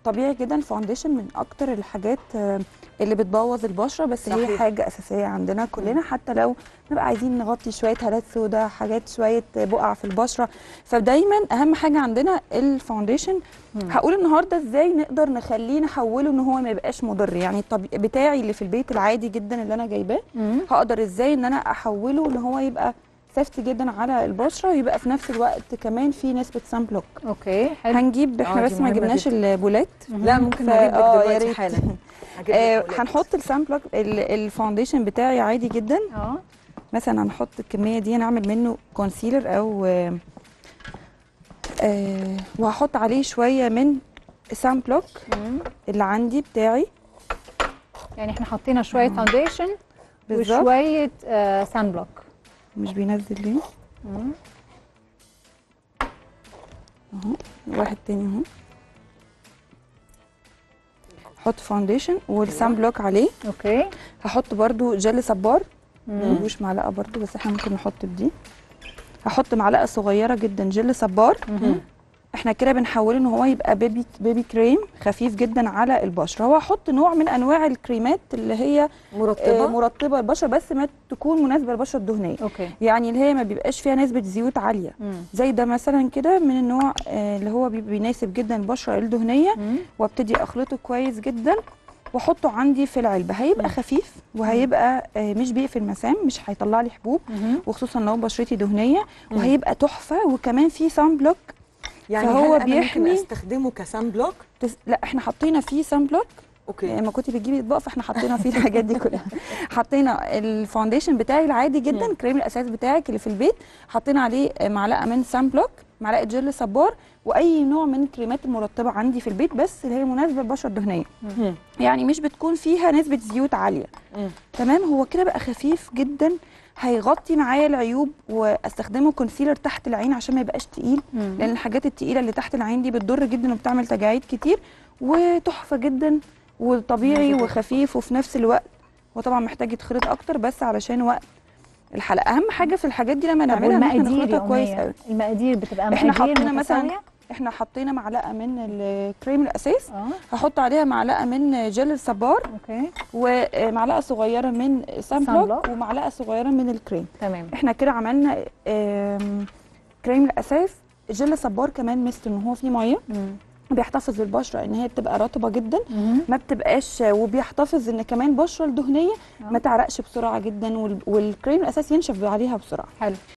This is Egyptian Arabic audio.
طبيعي جدا الفاونديشن من اكتر الحاجات آه، اللي بتبوظ البشره بس هي صحيح. حاجه اساسيه عندنا كلنا حتى لو نبقى عايزين نغطي شويه هالات سودا حاجات شويه بقع في البشره فدايما اهم حاجه عندنا الفاونديشن هقول النهارده ازاي نقدر نخليه نحوله ان هو ما يبقاش مضر يعني الطبيعي بتاعي اللي في البيت العادي جدا اللي انا جايباه مم. هقدر ازاي ان انا احوله ان هو يبقى سيفتي جدا على البشره ويبقى في نفس الوقت كمان في نسبه سان بلوك اوكي حلو هنجيب آه، احنا دي بس ما مهمة جبناش جدا. البولات لا ممكن ف- نجيب لك آه، يا دلوقتي ريت. حالا هجيب لك آه بولات. هنحط السان بلوك ال- الفاونديشن بتاعي عادي جدا اه مثلا هنحط الكميه دي نعمل منه كونسيلر او آه آه وهحط عليه شويه من سان بلوك مم. اللي عندي بتاعي يعني احنا حطينا شويه فاونديشن بالظبط وشويه آه سان بلوك مش بينزل ليه مم. اهو واحد تاني اهو احط فاونديشن والسان بلوك عليه اوكي هحط برضو جل صبار مم. ملوش معلقه برضو بس احنا ممكن نحط بدي هحط معلقه صغيره جدا جل صبار مهم. احنا كده بنحوله ان هو يبقى بيبي بيبي كريم خفيف جدا على البشره وهحط نوع من انواع الكريمات اللي هي آه، مرطبه مرطبه البشره بس ما تكون مناسبه للبشره الدهنيه اوكي يعني اللي هي ما بيبقاش فيها نسبه زيوت عاليه مم. زي ده مثلا كده من النوع آه، اللي هو بيبقى بيناسب جدا البشره الدهنيه مم. وابتدي اخلطه كويس جدا واحطه عندي في العلبه هيبقى خفيف وهيبقى آه، مش بيقفل مسام مش هيطلع لي حبوب مهم. وخصوصا لو بشرتي دهنيه وهيبقى تحفه وكمان فيه سان بلوك يعني فهو هل أنا ممكن بيحمي- استخدمه كسان بلوك تس... لا احنا حطينا فيه سان بلوك اوكي لما كنت بتجيبي اطباق فاحنا حطينا فيه الحاجات دي كلها حطينا الفاونديشن بتاعي العادي جدا كريم الاساس بتاعك اللي في البيت حطينا عليه معلقه من سان بلوك معلقه جل صبار واي نوع من الكريمات المرطبه عندي في البيت بس اللي هي مناسبه للبشره الدهنيه مم. يعني مش بتكون فيها نسبه زيوت عاليه مم. تمام هو كده بقى خفيف جدا هيغطي معايا العيوب واستخدمه كونسيلر تحت العين عشان ما يبقاش تقيل مم. لان الحاجات التقيله اللي تحت العين دي بتضر جدا وبتعمل تجاعيد كتير وتحفه جدا وطبيعي مظبوط. وخفيف وفي نفس الوقت هو طبعا محتاج يتخلط اكتر بس علشان وقت الحلقه اهم حاجه في الحاجات دي لما طب نعملها ان احنا والمقادير نخلطها يا كويس أمنية؟ قوي المقادير بتبقى احنا مقادير حطينا مثلا متساوية؟ احنا حطينا معلقه من الكريم الاساس اه هحط عليها معلقه من جل الصبار اوكي ومعلقه صغيره من سان سان بلوك بلوك. ومعلقه صغيره من الكريم تمام احنا كده عملنا آم، كريم الاساس جل صبار كمان مست ان هو فيه ميه مم. بيحتفظ بالبشره ان هي بتبقى رطبه جدا مهم. ما بتبقاش وبيحتفظ ان كمان البشره الدهنيه آه. ما تعرقش بسرعه جدا وال- والكريم الاساس ينشف عليها بسرعه حلو